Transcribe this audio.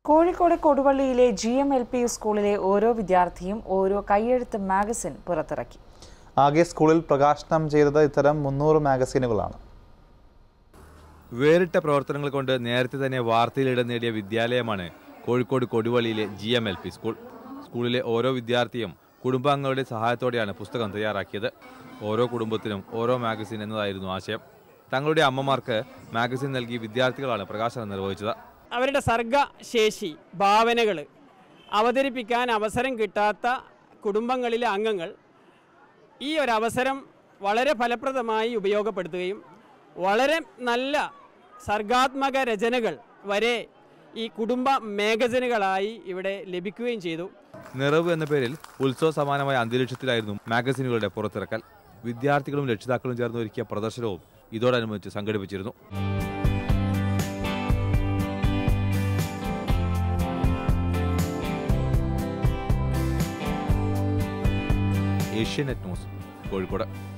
കോഴിക്കോട് കൊടുവള്ളിയിലെ G M L P സ്കൂളിലെ ഓരോ വിദ്യാർത്ഥിയും ഓരോ കൈയെഴുത്ത് മാഗസിൻ പുറത്തിറക്കി ആകെ സ്കൂളിൽ പ്രകാശനം ചെയ്തത് ഇത്തരം മുന്നൂറ് മാഗസീനുകളാണ് വേറിട്ട പ്രവർത്തനങ്ങൾ കൊണ്ട് നേരത്തെ തന്നെ വാർത്തയിലിടം നേടിയ വിദ്യാലയമാണ് കോഴിക്കോട് കൊടുവള്ളിയിലെ G M L P school സ്കൂളിലെ ഓരോ വിദ്യാർത്ഥിയും കുടുംബാംഗങ്ങളുടെ സഹായത്തോടെയാണ് പുസ്തകം തയ്യാറാക്കിയത് ഓരോ കുടുംബത്തിനും ഓരോ മാഗസിൻ എന്നതായിരുന്നു ആശയം തങ്ങളുടെ അമ്മമാർക്ക് മാഗസിൻ നൽകി വിദ്യാർത്ഥികളാണ് പ്രകാശനം നിർവഹിച്ചത് അവരുടെ സർഗശേഷി ഭാവനകൾ അവതരിപ്പിക്കാൻ അവസരം കിട്ടാത്ത കുടുംബങ്ങളിലെ അംഗങ്ങൾ ഈ ഒരു അവസരം വളരെ ഫലപ്രദമായി ഉപയോഗപ്പെടുത്തുകയും വളരെ നല്ല സർഗാത്മക രചനകൾ വരെ ഈ കുടുംബ മാഗസിനുകളായി ഇവിടെ ലഭിക്കുകയും ചെയ്തു നിറവ് എന്ന പേരിൽ ഉത്സവ സമാനമായ അന്തരീക്ഷത്തിലായിരുന്നു മാഗസിനുകളുടെ പുറത്തിറക്കൽ വിദ്യാർത്ഥികളും രക്ഷിതാക്കളും ചേർന്ന് ഒരുക്കിയ പ്രദർശനവും ഇതോടനുബന്ധിച്ച് സംഘടിപ്പിച്ചിരുന്നു ഏഷ്യാനെറ്റ് ന്യൂസ് കോഴിക്കോട്